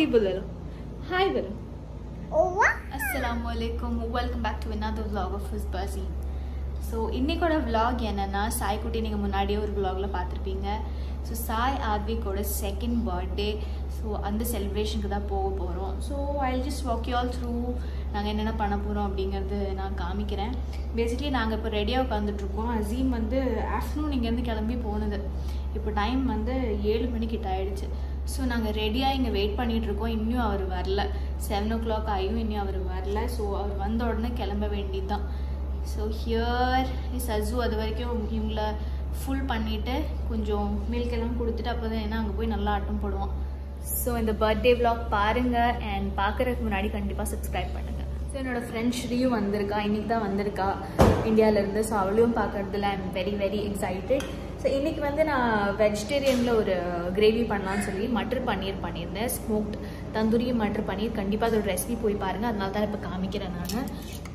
हाय बोलो हाय बोलो Owa. அஸ்ஸலாமு அலைக்கும் welcome back to another vlog of his பசி ஸோ இன்றைக்கோட vlog என்னென்னா சாய்க்குட்டி நீங்கள் முன்னாடியே ஒரு vlogல பார்த்துருப்பீங்க ஸோ சாய் ஆத்விக்கோட செகண்ட் பர்த்டே ஸோ அந்த செலிப்ரேஷனுக்கு தான் போக போகிறோம் so I just walk you all through நாங்கள் என்னென்ன பண்ண போகிறோம் அப்படிங்கிறது நான் காமிக்கிறேன் பேசிக்லி நாங்கள் இப்போ ரெடியாக உட்காந்துட்ருக்கோம் அசீம் வந்து ஆஃப்டர்நூன் இங்கேருந்து கிளம்பி போனது இப்போ டைம் வந்து ஏழு மணிக்கிட்ட ஆயிடுச்சு ஸோ நாங்கள் ரெடியாக இங்கே வெயிட் பண்ணிட்டு இருக்கோம் இன்னும் அவர் வரல செவன் ஓ கிளாக் ஆகியும் இன்னும் அவர் வரல ஸோ அவர் வந்த உடனே கிளம்ப வேண்டியது தான் ஸோ ஹியர் இஸ் அசு அது வரைக்கும் இவங்கள ஃபுல் பண்ணிவிட்டு கொஞ்சம் மில்க் எல்லாம் கொடுத்துட்டு அப்போ தான் ஏன்னா அங்கே போய் நல்லா ஆட்டம் போடுவான் ஸோ இந்த பர்த்டே vlog பாருங்கள் அண்ட் பார்க்குறதுக்கு முன்னாடி கண்டிப்பாக சப்ஸ்கிரைப் பண்ணுங்கள் ஸோ என்னோட ஃப்ரெண்ட் ஸ்ரீயும் வந்திருக்கா இன்னைக்கு தான் வந்திருக்கா இந்தியாவிலேருந்து ஸோ அவளையும் பார்க்கறதுல I am very very excited so இன்றைக்கி வந்து நான் வெஜிடேரியனில் ஒரு கிரேவி பண்ணலான்னு சொல்லி மட்டர் பன்னீர் பண்ணியிருந்தேன் ஸ்மோக்ட் தந்தூரி மட்டர் பன்னீர் கண்டிப்பாக அதோட ரெசிபி போய் பாருங்கள் அதனால தான் இப்போ காமிக்கிறேன் நான்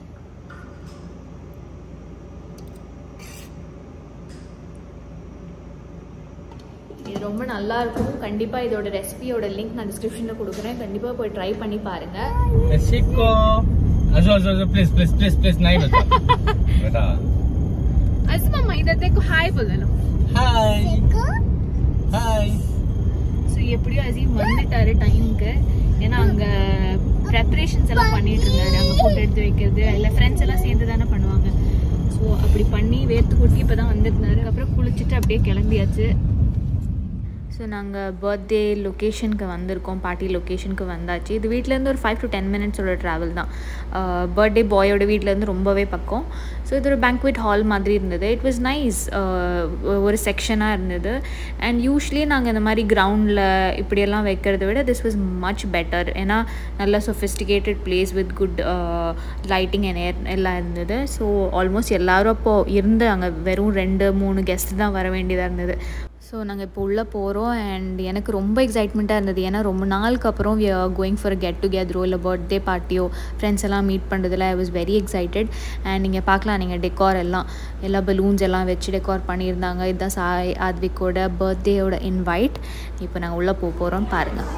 இது ரொம்ப நல்லா இருக்கும் கண்டிப்பாக இதோட ரெசிபியோட லிங்க் நான் டிஸ்கிரிப்ஷனில் கொடுக்குறேன் கண்டிப்பாக போய் ட்ரை பண்ணி பாருங்கள் मेक्सिको आजो आजो आजो प्लीज प्लीज प्लीज प्लीज नहीं बेटा बेटा आज मम्मा इधर देखो हाय बोलो हाय Seko. हाय ஸோ எப்படியும் அசீம் வந்துட்டாரு டைமுக்கு ஏன்னா அங்க ப்ரெப்பரேஷன்ஸ் எல்லாம் பண்ணிட்டு இருந்தாரு அங்க ஃபுட் எடுத்து வைக்கிறது இல்லை ஃப்ரெண்ட்ஸ் எல்லாம் சேர்ந்து தானே பண்ணுவாங்க ஸோ அப்படி பண்ணி வேர்த்து கொட்டி இப்போ தான் வந்திருந்தாரு அப்புறம் குளிச்சுட்டு அப்படியே கிளம்பியாச்சு ஸோ நாங்கள் பர்த்டே லொக்கேஷனுக்கு வந்திருக்கோம் பார்ட்டி லொக்கேஷனுக்கு வந்தாச்சு இது வீட்டிலேருந்து ஒரு ஃபைவ் டு டென் மினிட்ஸோட ட்ராவல் தான் பர்த்டே பாயோட வீட்டிலேருந்து ரொம்பவே பக்கம் ஸோ இது ஒரு பேங்க்வெட் ஹால் மாதிரி இருந்தது இட் வாஸ் நைஸ் ஒரு செக்ஷனாக இருந்தது அண்ட் யூஸ்வலி நாங்கள் இந்த மாதிரி கிரவுண்டில் இப்படியெல்லாம் வைக்கிறத விட திஸ் வாஸ் மச் பெட்டர் ஏன்னா நல்ல sophisticated place with good lighting and air எல்லாம் இருந்தது ஸோ ஆல்மோஸ்ட் எல்லாரும் அப்போது இருந்து அங்கே வெறும் ரெண்டு மூணு கெஸ்ட் தான் வர வேண்டியதாக இருந்தது ஸோ நாங்கள் இப்போ உள்ளே போகிறோம் அண்ட் எனக்கு ரொம்ப எக்ஸைட்மெண்ட்டாக இருந்தது ஏன்னா ரொம்ப நாளுக்கு அப்புறம் we are going for get டுகெதரோ இல்லை பர்த்டே பார்ட்டியோ ஃப்ரெண்ட்ஸ் எல்லாம் மீட் பண்ணுறதுல I was very excited and நீங்கள் பார்க்கலாம் நீங்கள் டெக்கார் எல்லாம் எல்லா பலூன்ஸ் எல்லாம் வச்சு டெக்கார் பண்ணியிருந்தாங்க இதுதான் சாய் ஆத்விக்கோட பர்த்டேயோட இன்வைட் இப்போ நாங்கள் உள்ளே போக போகிறோம் பாருங்கள்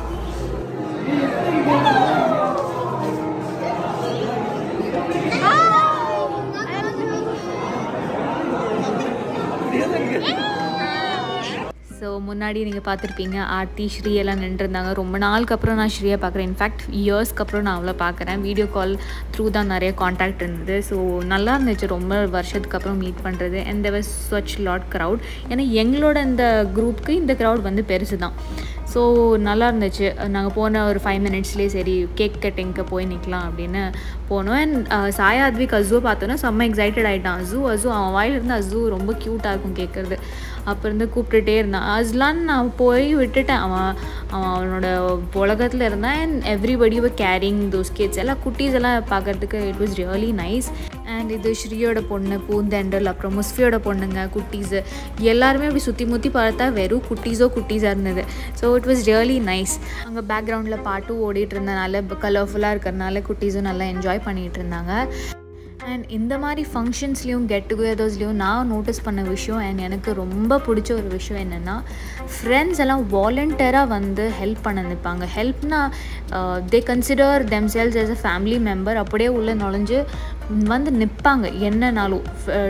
ஸோ முன்னாடி நீங்கள் பார்த்துருப்பீங்க ஆர்த்தி ஸ்ரீ எல்லாம் நின்றுருந்தாங்க ரொம்ப நாளுக்கு அப்புறம் நான் ஸ்ரீயை பார்க்குறேன் இன்ஃபேக்ட் இயர்ஸ்க்கு அப்புறம் நான் அவளை பார்க்குறேன் வீடியோ கால் த்ரூ தான் நிறைய காண்டாக்ட் இருந்தது ஸோ நல்லா இருந்துச்சு ரொம்ப வருஷத்துக்கு அப்புறம் மீட் பண்ணுறது and there was such lot crowd ஏன்னா எங்களோட இந்த குரூப்புக்கு இந்த க்ரௌட் வந்து பெருசு தான் ஸோ நல்லா இருந்துச்சு நாங்கள் போன ஒரு ஃபைவ் மினிட்ஸ்லேயே சரி கேக் கட்டிங்க்கு போய் நிற்கலாம் அப்படின்னு போனோம் அண்ட் சாயாத்விக் அசுவை பார்த்தோன்னா செம்ம எக்ஸைட்டட் ஆகிட்டான் அசு அசு அவன் வாயிலிருந்து அசு ரொம்ப க்யூட்டாக இருக்கும் கேட்குறது அப்போ இருந்து கூப்பிட்டுட்டே இருந்தான் அஸ்லான் நான் போய் விட்டுட்டேன் அவன் அவன் அவனோட உலகத்தில் இருந்தான் and everybody were caring those kids எல்லாம் குட்டீஸ் எல்லாம் பார்க்கறதுக்கு it was really nice and இது ஸ்ரீயோட பொண்ணு பூந்தெண்டல் அப்புறம் முஸ்ஃபியோட பொண்ணுங்க குட்டீஸு எல்லாருமே அப்படி சுற்றி முற்றி பார்த்தா வெறும் குட்டீஸோ குட்டீஸாக இருந்தது so it was really nice அங்கே பேக்ரவுண்டில் பாட்டும் ஓடிட்டு இருந்தனால கலர்ஃபுல்லாக இருக்கிறனால குட்டீஸும் நல்லா என்ஜாய் பண்ணிகிட்டு இருந்தாங்க அண்ட் இந்த மாதிரி ஃபங்க்ஷன்ஸ்லேயும் கெட் டுகெதர்ஸ்லேயும் நான் நோட்டீஸ் பண்ண விஷயம் அண்ட் எனக்கு ரொம்ப பிடிச்ச ஒரு விஷயம் என்னென்னா ஃப்ரெண்ட்ஸ் எல்லாம் வாலண்டியராக வந்து ஹெல்ப் பண்ண நிற்பாங்க ஹெல்ப்னா they consider themselves as a family member அப்படியே உள்ளே நுழைஞ்சு வந்து நிற்பாங்க என்னன்னாலும்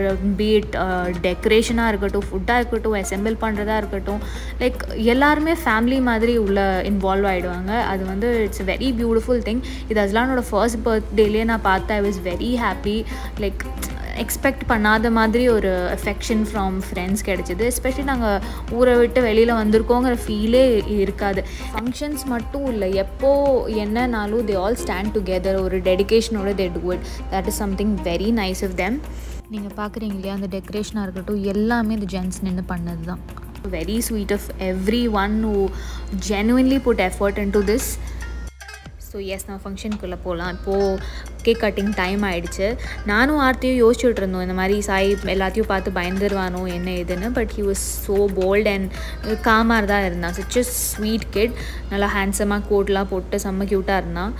பீட் டெக்கரேஷனாக இருக்கட்டும் ஃபுட்டாக இருக்கட்டும் அசெம்பிள் பண்ணுறதா இருக்கட்டும் லைக் எல்லாருமே ஃபேமிலி மாதிரி உள்ள இன்வால்வ் ஆகிடுவாங்க அது வந்து இட்ஸ் வெரி பியூட்டிஃபுல் திங் இது அஸ்லானோட ஃபர்ஸ்ட் பர்த்டேலேயே நான் பார்த்தேன் I was very happy like expect பண்ணாத மாதிரி ஒரு அஃபெக்ஷன் ஃப்ரம் ஃப்ரெண்ட்ஸ் கிடச்சிது எஸ்பெஷலி நாங்கள் ஊரை விட்டு வெளியில் வந்திருக்கோங்கிற ஃபீலே இருக்காது ஃபங்க்ஷன்ஸ் மட்டும் இல்லை எப்போ என்னன்னாலும் தே ஆல் ஸ்டாண்ட் டுகெதர் ஒரு டெடிகேஷனோட they do it that is something very nice of them நீங்கள் பார்க்குறீங்க இல்லையா அந்த டெக்கரேஷனாக இருக்கட்டும் எல்லாமே இந்த ஜென்ஸ் நின்று பண்ணது தான் very sweet of everyone who genuinely put effort into this so yes நம்ம ஃபங்க்ஷனுக்குள்ளே போகலாம் இப்போது கேக் கட்டிங் டைம் ஆயிடுச்சு நானும் ஆர்த்தியும் யோசிச்சுட்டு இருந்தோம் இந்த மாதிரி சாய் எல்லாத்தையும் பார்த்து பயந்துருவானோ என்ன ஏதுன்னு but he was so bold and காமாக தான் இருந்தான் சச் அ ஸ்வீட் கிட் நல்லா ஹேண்ட்ஸமாக கோட்லாம் போட்டு செம்ம க்யூட்டாக இருந்தான்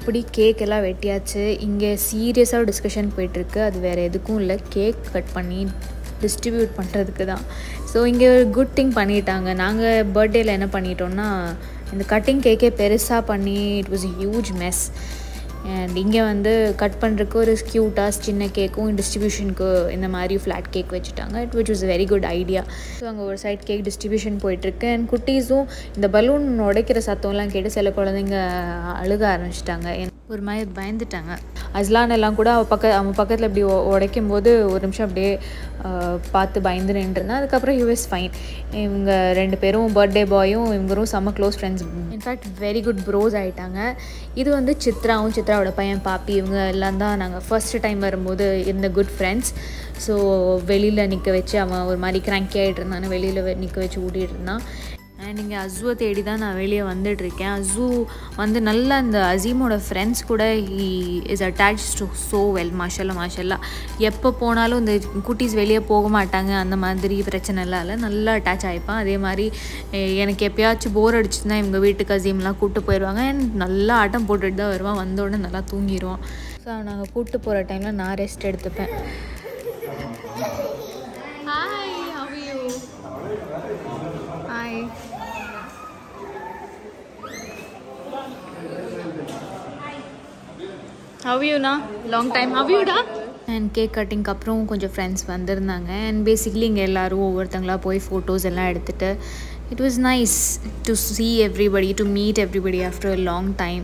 அப்படி கேக் எல்லாம் வெட்டியாச்சு இங்கே சீரியஸாக டிஸ்கஷன் போயிட்டுருக்கு அது வேறு எதுக்கும் இல்லை கேக் கட் பண்ணி டிஸ்ட்ரிபியூட் பண்ணுறதுக்கு தான் ஸோ இங்கே ஒரு குட் திங் பண்ணிட்டாங்க நாங்கள் பர்த்டேயில் என்ன பண்ணிட்டோம்னா இந்த கட்டிங் கேக்கே பெருசாக பண்ணி it was huge mess and இங்கே வந்து கட் பண்ணுறதுக்கு ஒரு க்யூட்டாக சின்ன கேக்கும் டிஸ்ட்ரிபியூஷனுக்கு இந்த மாதிரி ஃப்ளாட் கேக் வச்சுட்டாங்க it which was very good idea so அங்கே ஒரு சைட் கேக் டிஸ்ட்ரிபியூஷன் போயிட்டுருக்கு அண்ட் குட்டீஸும் இந்த பலூன் உடைக்கிற சத்தம்லாம் கேட்டு சில குழந்தைங்க அழுக ஆரம்பிச்சிட்டாங்க ஒரு மாதிரி பயந்துட்டாங்க அஸ்லான் எல்லாம் கூட அவள் பக்க அவன் பக்கத்தில் இப்படி உ- உடைக்கும் போது ஒரு நிமிஷம் அப்படியே ஆஹ், பார்த்து பயந்து நின்றுருந்தான் அதுக்கப்புறம் யூ இஸ் ஃபைன் இவங்க ரெண்டு பேரும் பர்த்டே பாயும் இவங்களும் செம்ம close friends in fact very good bros ஆகிட்டாங்க இது வந்து சித்ராவும் சித்ராவோட பையன் பாப்பி இவங்க எல்லாம் தான் நாங்கள் ஃபர்ஸ்ட் டைம் வரும்போது இருந்த குட் ஃப்ரெண்ட்ஸ் ஸோ வெளியில் நிற்க வச்சு அவன் ஒரு மாதிரி கிராங்கி ஆகிட்டு இருந்தான்னு வெளியில் நிற்க வச்சு ஓடிட்டு இருந்தான் அண்ட் இங்கே அஸுவை தேடி தான் நான் வெளியே வந்துட்டுருக்கேன் அஸு வந்து நல்லா இந்த அசீமோட ஃப்ரெண்ட்ஸ் கூட he is attach to so well மாஷல்லா மாஷல்லா எப்போ போனாலும் இந்த குட்டீஸ் வெளியே போக மாட்டாங்க அந்த மாதிரி பிரச்சனை எல்லாம் இல்லை நல்லா அட்டாச் ஆகிப்பான் அதே மாதிரி எ- எனக்கு எப்பயாச்சும் போர் அடிச்சுன்னா இவங்க வீட்டுக்கு அசீம்லாம் கூப்பிட்டு போயிடுவாங்க அண்ட் நல்லா ஆட்டம் போட்டுட்டு தான் வருவான் வந்த உடனே நல்லா தூங்கிடுவான் ஸோ நாங்கள் கூப்பிட்டு போகிற டைமில் நான் ரெஸ்ட் எடுத்துப்பேன் hi how you hi how யூனா லாங் டைம் ஹவ் யூடா அண்ட் கேக் கட்டிங்க்கு அப்புறம் கொஞ்சம் ஃப்ரெண்ட்ஸ் வந்திருந்தாங்க அண்ட் பேசிக்லி இங்கே எல்லோரும் ஒவ்வொருத்தங்களா போய் ஃபோட்டோஸ் எல்லாம் எடுத்துகிட்டு it was nice to see everybody to meet everybody after a long time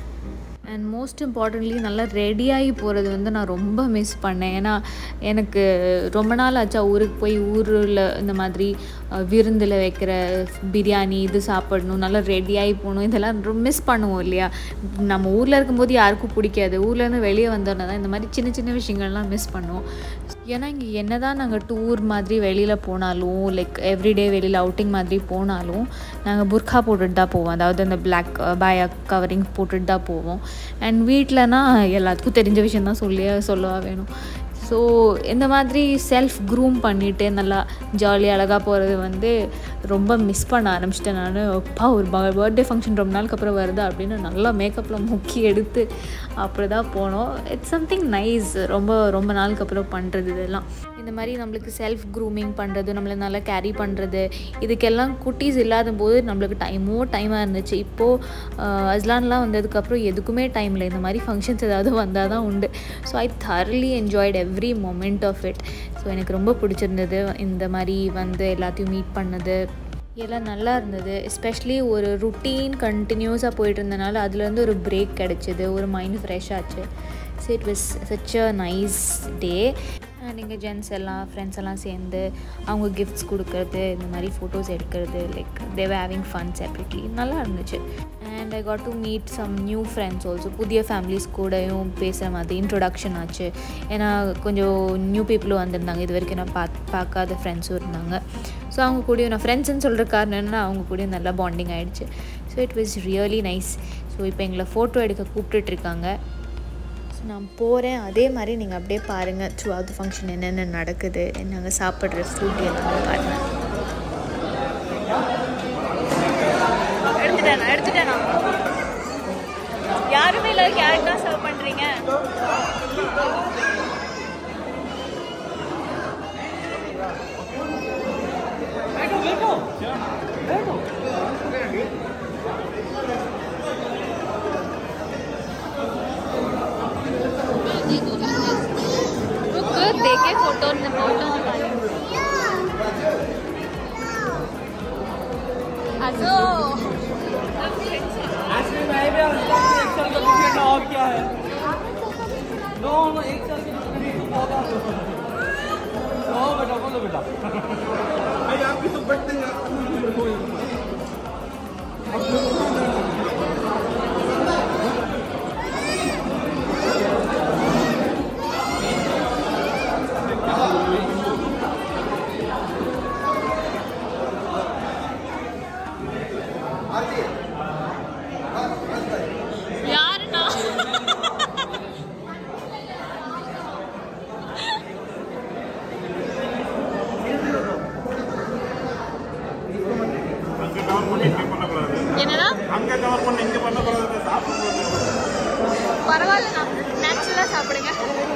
and most importantly நல்லா ரெடியாகி போகிறது வந்து நான் ரொம்ப மிஸ் பண்ணேன் ஏன்னா எனக்கு ரொம்ப நாள் ஆச்சா ஊருக்கு போய் ஊரில் இந்த மாதிரி அஹ், விருந்தில் வைக்கிற பிரியாணி இது சாப்பிடணும் நல்லா ரெடியாகி போகணும் இதெல்லாம் ரொம்ப மிஸ் பண்ணுவோம் இல்லையா நம்ம ஊரில் இருக்கும்போது யாருக்கும் பிடிக்காது ஊர்லேருந்து வெளியே வந்தோன்னா தான் இந்த மாதிரி சின்ன சின்ன விஷயங்கள்லாம் மிஸ் பண்ணுவோம் ஏன்னா இங்கே என்ன தான் நாங்கள் டூர் மாதிரி வெளியில் போனாலும் லைக் எவ்ரிடே வெளியில் அவுட்டிங் மாதிரி போனாலும் நாங்கள் புர்கா போட்டுட்டு தான் போவோம் அதாவது அந்த பிளாக் பாயா கவரிங் போட்டுட்டு தான் போவோம் அண்ட் வீட்டிலனா எல்லாத்துக்கும் தெரிஞ்ச விஷயம் தான் சொல்லி சொல்லவா வேணும் ஸோ இந்த மாதிரி செல்ஃப் க்ரூம் பண்ணிவிட்டு நல்லா ஜாலியாக அழகாக போகிறது வந்து ரொம்ப மிஸ் பண்ண ஆரம்பிச்சிட்டேன் நான் அப்பா ஒரு பர்த்டே ஃபங்க்ஷன் ரொம்ப நாளுக்கு அப்புறம் வருதா அப்படின்னு நல்லா மேக்கப்பில் முக்கி எடுத்து அப்படி தான் போனோம் இட்ஸ் சம்திங் நைஸ் ரொம்ப ரொம்ப நாளுக்கு அப்புறம் பண்ணுறது இதெல்லாம் இந்த மாதிரி நம்மளுக்கு செல்ஃப் க்ரூமிங் பண்ணுறது நம்மளை நல்லா கேரி பண்ணுறது இதுக்கெல்லாம் குட்டீஸ் இல்லாத போது நம்மளுக்கு டைமோ டைமாக இருந்துச்சு இப்போது அஸ்லான்லாம் வந்ததுக்கப்புறம் எதுக்குமே டைம் இல்லை இந்த மாதிரி ஃபங்க்ஷன்ஸ் ஏதாவது வந்தால் தான் உண்டு so I thoroughly enjoyed every moment of it so எனக்கு ரொம்ப பிடிச்சிருந்தது இந்த மாதிரி வந்து எல்லாத்தையும் மீட் பண்ணது எல்லாம் நல்லா இருந்தது எஸ்பெஷலி ஒரு ருட்டீன் கண்டினியூஸாக போயிட்டு இருந்தனால அதுலேருந்து ஒரு பிரேக் கிடச்சிது ஒரு மைண்ட் ஃப்ரெஷ் ஆச்சு so it was such a nice day நீங்கள் ஜென்ஸ் எல்லாம் ஃப்ரெண்ட்ஸ் எல்லாம் சேர்ந்து அவங்க கிஃப்ட்ஸ் கொடுக்கறது இந்த மாதிரி ஃபோட்டோஸ் எடுக்கிறது like they've having fun separately நல்லா இருந்துச்சு and I got to meet some new friends also புதிய ஃபேமிலிஸ் கூடயும் பேசுகிற மாதிரி இன்ட்ரொடக்ஷன் ஆச்சு ஏன்னா கொஞ்சம் நியூ பீப்புளும் வந்திருந்தாங்க இது வரைக்கும் நான் பாத் பார்க்காத ஃப்ரெண்ட்ஸும் இருந்தாங்க ஸோ அவங்க கூடயும் நான் ஃப்ரெண்ட்ஸ்னு சொல்கிற காரணம் என்னன்னா அவங்க கூடயும் நல்லா பாண்டிங் ஆகிடுச்சு so it was really nice so இப்போ எங்களை ஃபோட்டோ எடுக்க கூப்பிட்டுட்ருக்காங்க ஸோ நான் போகிறேன் அதே மாதிரி நீங்கள் அப்படியே பாருங்கள் த்ரூ அவுட் ஃபங்க்ஷன் என்னென்ன நடக்குது நாங்கள் சாப்பிட்ற ஃபுட் எல்லாமே பாருங்கள் எடுத்துட்டேனா எடுத்துட்டேனா யாருமே இல்லை யாருக்கு தான் சர்வ் பண்ணுறீங்க रुक देखे फोटो फोटो अजो एक्चुअली मैं भी एक साल का क्रिकेट और क्या है नो नो एक साल के क्रिकेट तो बहुत नो बेटा बोलो बेटा अरे आपकी तो बर्थडे யாருண்ணா ஃபுல்லாக சாப்பிடுங்க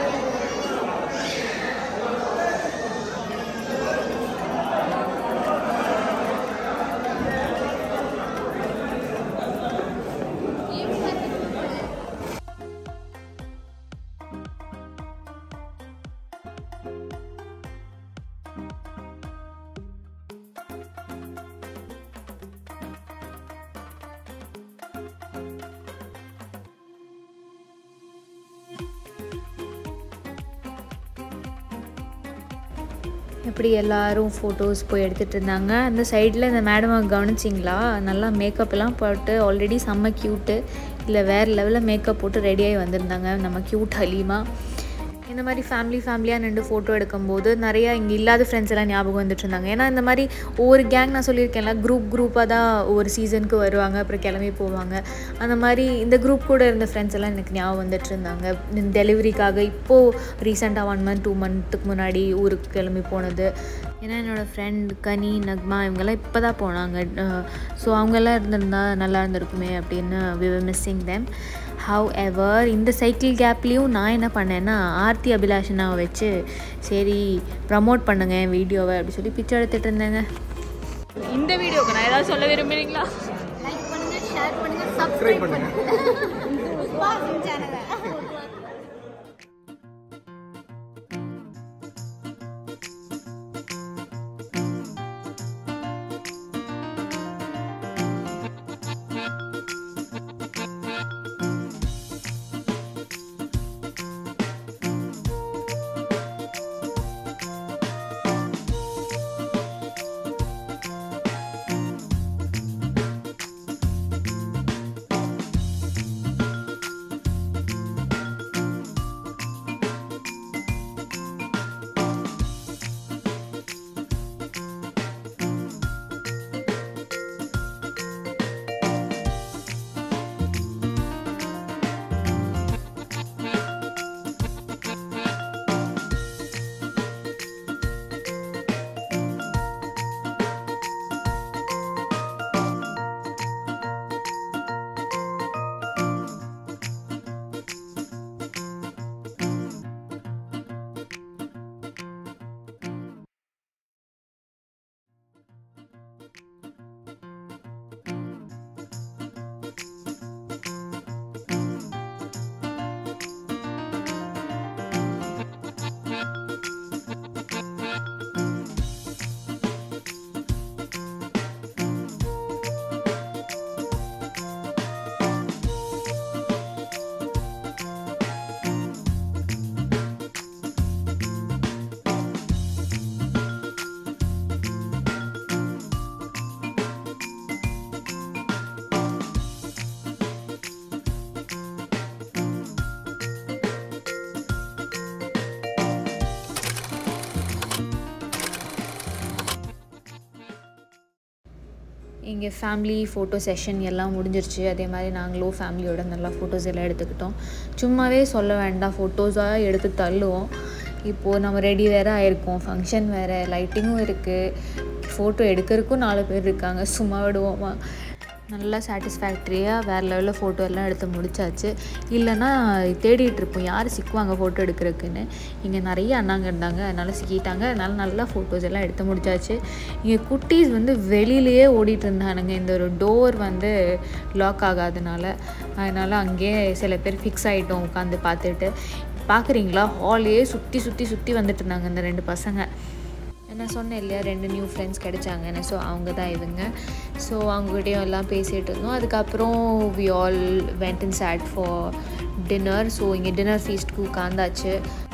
எப்படி எல்லாரும் ஃபோட்டோஸ் போய் எடுத்துகிட்டு இருந்தாங்க அந்த சைடில் இந்த மேடமை கவனிச்சிங்களா நல்லா மேக்கப்லாம் போட்டு ஆல்ரெடி செம்ம க்யூட்டு இல்லை வேறு லெவலில் மேக்கப் போட்டு ரெடியாகி வந்திருந்தாங்க நம்ம க்யூட் ஹலீமா இந்த மாதிரி ஃபேமிலி ஃபேமிலியாக நின்று ஃபோட்டோ எடுக்கும்போது நிறையா இங்கே இல்லாத ஃப்ரெண்ட்ஸ் எல்லாம் ஞாபகம் வந்துட்டு இருந்தாங்க ஏன்னா இந்த மாதிரி ஒவ்வொரு கேங் நான் சொல்லியிருக்கேன்ல குரூப் குரூப்பாக தான் ஒவ்வொரு சீசனுக்கு வருவாங்க அப்புறம் கிளம்பி போவாங்க அந்த மாதிரி இந்த குரூப் கூட இருந்த ஃப்ரெண்ட்ஸ் எல்லாம் எனக்கு ஞாபகம் வந்துட்டு இருந்தாங்க டெலிவரிக்காக இப்போது ரீசெண்டாக ஒன் மந்த் டூ மந்த்துக்கு முன்னாடி ஊருக்கு கிளம்பி போனது ஏன்னா என்னோடய ஃப்ரெண்ட் கனி நக்மா இவங்கெல்லாம் இப்போ தான் போனாங்க ஸோ அவங்கெல்லாம் இருந்திருந்தா நல்லா இருந்திருக்குமே அப்படின்னு we missing them however இந்த சைக்கிள் கேப்லேயும் நான் என்ன பண்ணேன்னா ஆர்த்தி அபிலாஷனாவை வச்சு சரி ப்ரமோட் பண்ணுங்க என் வீடியோவை அப்படி சொல்லி பிச்சை எடுத்துகிட்டு இருந்தேங்க இந்த வீடியோக்கு நான் ஏதாவது சொல்ல விரும்புறீங்களா லைக் பண்ணுங்க ஷேர் பண்ணுங்க சப்ஸ்கிரைப் பண்ணுங்க சேனலை இங்கே ஃபேமிலி ஃபோட்டோ செஷன் எல்லாம் முடிஞ்சிருச்சு அதே மாதிரி நாங்களும் ஃபேமிலியோட நல்லா ஃபோட்டோஸ் எல்லாம் எடுத்துக்கிட்டோம் சும்மாவே சொல்ல வேண்டாம் ஃபோட்டோஸாக எடுத்து தள்ளுவோம் இப்போது நம்ம ரெடி வேறு ஆயிருக்கோம் ஃபங்க்ஷன் வேறு லைட்டிங்கும் இருக்குது ஃபோட்டோ எடுக்கிறதுக்கும் நாலு பேர் இருக்காங்க சும்மா விடுவோமா நல்லா சாட்டிஸ்ஃபேக்ட்ரியாக வேறு லெவலில் ஃபோட்டோ எல்லாம் எடுத்து முடிச்சாச்சு இல்லைன்னா தேடிட்டு இருப்போம் யார் சிக்குவாங்க ஃபோட்டோ எடுக்கிறதுக்குன்னு இங்கே நிறைய அண்ணாங்க இருந்தாங்க அதனால் சிக்கிட்டாங்க அதனால் நல்லா ஃபோட்டோஸ் எல்லாம் எடுத்து முடிச்சாச்சு இங்கே குட்டீஸ் வந்து வெளியிலேயே ஓடிட்டு இருந்தானுங்க இந்த ஒரு டோர் வந்து லாக் ஆகாதனால அதனால் அங்கேயே சில பேர் ஃபிக்ஸ் ஆகிட்டோம் உட்காந்து பார்த்துட்டு பார்க்குறீங்களா ஹாலே சுற்றி சுற்றி சுற்றி வந்துட்டு இருந்தாங்க இந்த ரெண்டு பசங்க நான் சொன்னேன் இல்லையா ரெண்டு நியூ ஃப்ரெண்ட்ஸ் கிடைச்சாங்கன்னு ஸோ அவங்க தான் இவங்க ஸோ அவங்ககிட்டயும் எல்லாம் பேசிகிட்டு இருந்தோம் அதுக்கப்புறம் we all went in sat for dinner so இங்கே டின்னர் ஃபீஸ்ட்க்கு உட்காந்தாச்சு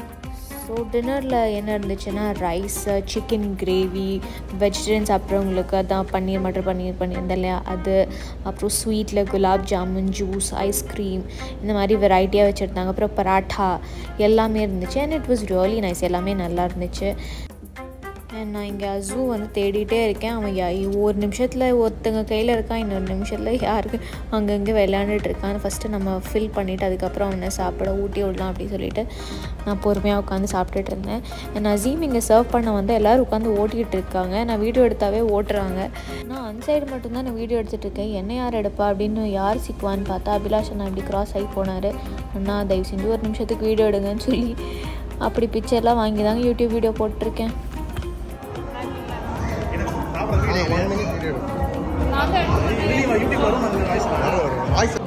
ஸோ டின்னரில் என்ன இருந்துச்சுன்னா ரைஸ் சிக்கன் கிரேவி வெஜிடேரியன் சாப்பிட்றவங்களுக்கு அதான் பன்னீர் மட்டர் பன்னீர் பண்ணியிருந்தேன் இல்லையா அது அப்புறம் ஸ்வீட்டில் குலாப் ஜாமுன் ஜூஸ் ஐஸ்கிரீம் இந்த மாதிரி வெரைட்டியாக வச்சுருந்தாங்க அப்புறம் பராட்டா எல்லாமே இருந்துச்சு and it was really nice எல்லாமே நல்லா இருந்துச்சு And நான் இங்கே அசு வந்து தேடிட்டே இருக்கேன் அவன் யா ஒரு நிமிஷத்தில் ஒருத்தங்க கையில் இருக்கான் இன்னொரு நிமிஷத்தில் யாருக்கு அங்கங்கே விளையாண்டுட்டு இருக்கான் ஃபஸ்ட்டு நம்ம ஃபில் பண்ணிவிட்டு அதுக்கப்புறம் அவனை சாப்பிட ஊட்டி விடலாம் அப்படின்னு சொல்லிட்டு நான் பொறுமையாக உட்காந்து சாப்பிட்டுட்டு இருந்தேன் And அசீம் இங்கே சர்வ் பண்ண வந்து எல்லோரும் உட்காந்து ஓட்டிகிட்டு இருக்காங்க நான் வீடியோ எடுத்தாவே ஓட்டுறாங்க நான் அந்த சைடு மட்டும்தான் நான் வீடியோ எடுத்துகிட்டு இருக்கேன் என்ன யார் எடுப்பா அப்படின்னு யார் சிக்குவான்னு பார்த்தா அபிலாஷ் அண்ணா இப்படி கிராஸ் ஆகி போனார் அண்ணா தயவு செஞ்சு ஒரு நிமிஷத்துக்கு வீடியோ எடுங்கன்னு சொல்லி அப்படி பிக்சர்லாம் வாங்கி தாங்க யூடியூப் வீடியோ போட்டிருக்கேன் ஒன் மினிட் வீடியோ யூடியூப் வரும் அந்த voice voice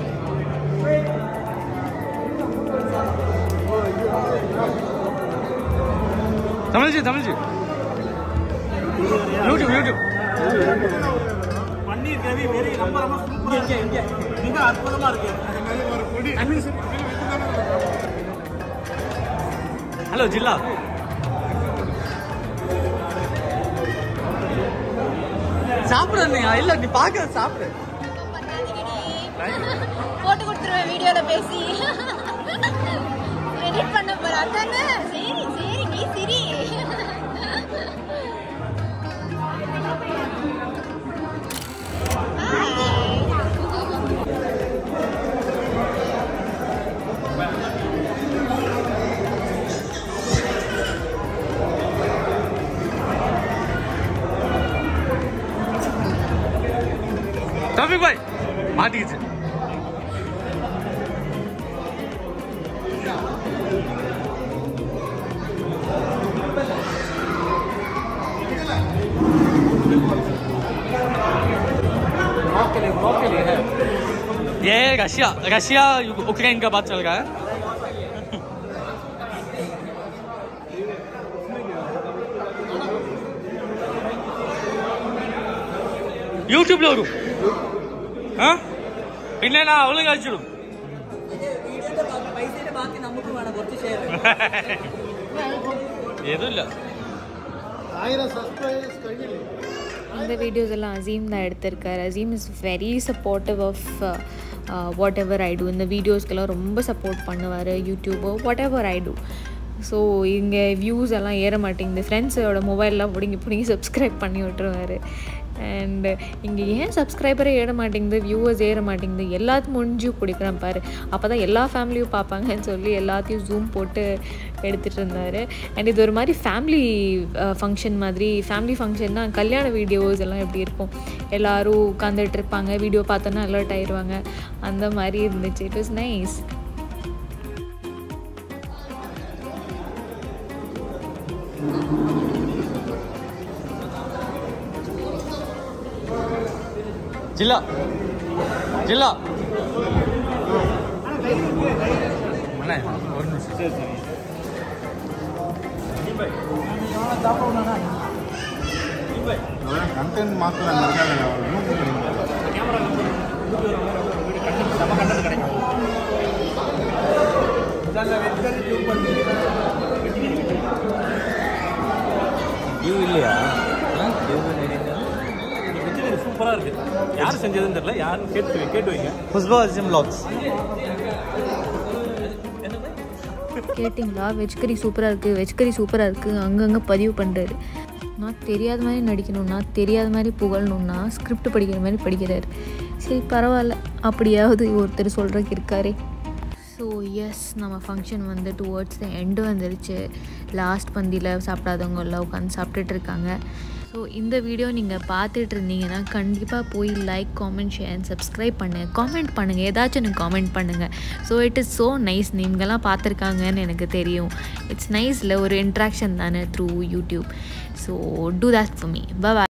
Tamil ji Tamil ji YouTube YouTube paneer gravy very ரொம்ப ரொம்ப சூப்பரா இருக்கு இங்க மிக அற்புதமா இருக்கு ஹலோ ஜில்லா சாப்பிடுறீங்க இல்ல நீ பாக்க சாப்பிடு போட்டு கொடுத்துருவேன் வீடியோல பேசி எடிட் பண்ண போற அதானே சரி சரி நீ சிரி டாபிக் பாய் மாட்டிக்கிச்சு ये रशिया रशिया यूक्रेन का बात चल रहा है യൂട്യൂബിൽ വരും ആ പിന്നെ ഞാൻ അവള് കഴിച്ചിടും ഏതുമില്ല ஆயிரம் சப்ஸ்கிரைபர்ஸ் கையில் இந்த வீடியோஸ் எல்லாம் அசீம் தான் எடுத்திருக்காரு Azeem is very supportive of whatever I do இந்த வீடியோஸ்க்கெல்லாம் ரொம்ப சப்போர்ட் பண்ணுவார் யூடியூபோ whatever I do so இங்கே வியூஸ் எல்லாம் ஏற மாட்டேங்குது ஃப்ரெண்ட்ஸோட மொபைல்லாம் பிடிங்கி பிடிங்கி சப்ஸ்கிரைப் பண்ணி விட்டுருவாரு அண்ட் இங்கே ஏன் சப்ஸ்கிரைபரே ஏற மாட்டேங்குது வியூவர்ஸ் ஏற மாட்டேங்குது எல்லாத்தையும் முடிஞ்சு பிடிக்கிறேன் பாரு அப்போ தான் எல்லா ஃபேமிலியும் பார்ப்பாங்கன்னு சொல்லி எல்லாத்தையும் ஜூம் போட்டு எடுத்துகிட்டு இருந்தார் அண்ட் இது ஒரு மாதிரி ஃபேமிலி ஃபங்க்ஷன் மாதிரி ஃபேமிலி ஃபங்க்ஷன்னா கல்யாண வீடியோஸ் எல்லாம் எப்படி இருக்கும் எல்லோரும் உட்காந்துட்டு இருப்பாங்க வீடியோ பார்த்தோன்னா அலர்ட் ஆயிடுவாங்க அந்த மாதிரி இருந்துச்சு இட் வாஸ் நைஸ் ജില്ല ജില്ല ஒரு நிமிஷம் சரி சரி கண்டென்ட் மாஸ்டர் அங்கே இருக்காங்க வியூ இல்லையா சூப்பரா இருக்கு யார் செஞ்சதுன்னு தெரியல யாரும் கேட்டு கேட்டு வைங்க ஹுஸ்பா அசிம் லாக்ஸ் கேட்டிங்களா வெஜ் கறி சூப்பராக இருக்குது வெஜ் கறி சூப்பராக இருக்குது அங்கங்கே பதிவு பண்ணுறாரு நான் தெரியாத மாதிரி நடிக்கணும்னா தெரியாத மாதிரி புகழணும்னா ஸ்கிரிப்ட் படிக்கிற மாதிரி படிக்கிறாரு சரி பரவாயில்ல அப்படியாவது ஒருத்தர் சொல்கிறதுக்கு இருக்காரே ஸோ எஸ் நம்ம ஃபங்க்ஷன் வந்து டுவர்ட்ஸ் த எண்டு வந்துருச்சு லாஸ்ட் பந்தியில் சாப்பிடாதவங்க எல்லாம் உட்காந்து சாப்பிட்டுட்டு இருக்காங்க ஸோ இந்த வீடியோ நீங்கள் பார்த்துட்டு இருந்தீங்கன்னா கண்டிப்பாக போய் like comment share and subscribe பண்ணுங்கள் காமெண்ட் பண்ணுங்கள் ஏதாச்சும் எனக்கு காமெண்ட் பண்ணுங்கள் so it is so nice நீங்களாம் பார்த்துருக்காங்கன்னு எனக்கு தெரியும் இட்ஸ் நைஸில் ஒரு இன்ட்ராக்ஷன் தானே through YouTube so do that for me by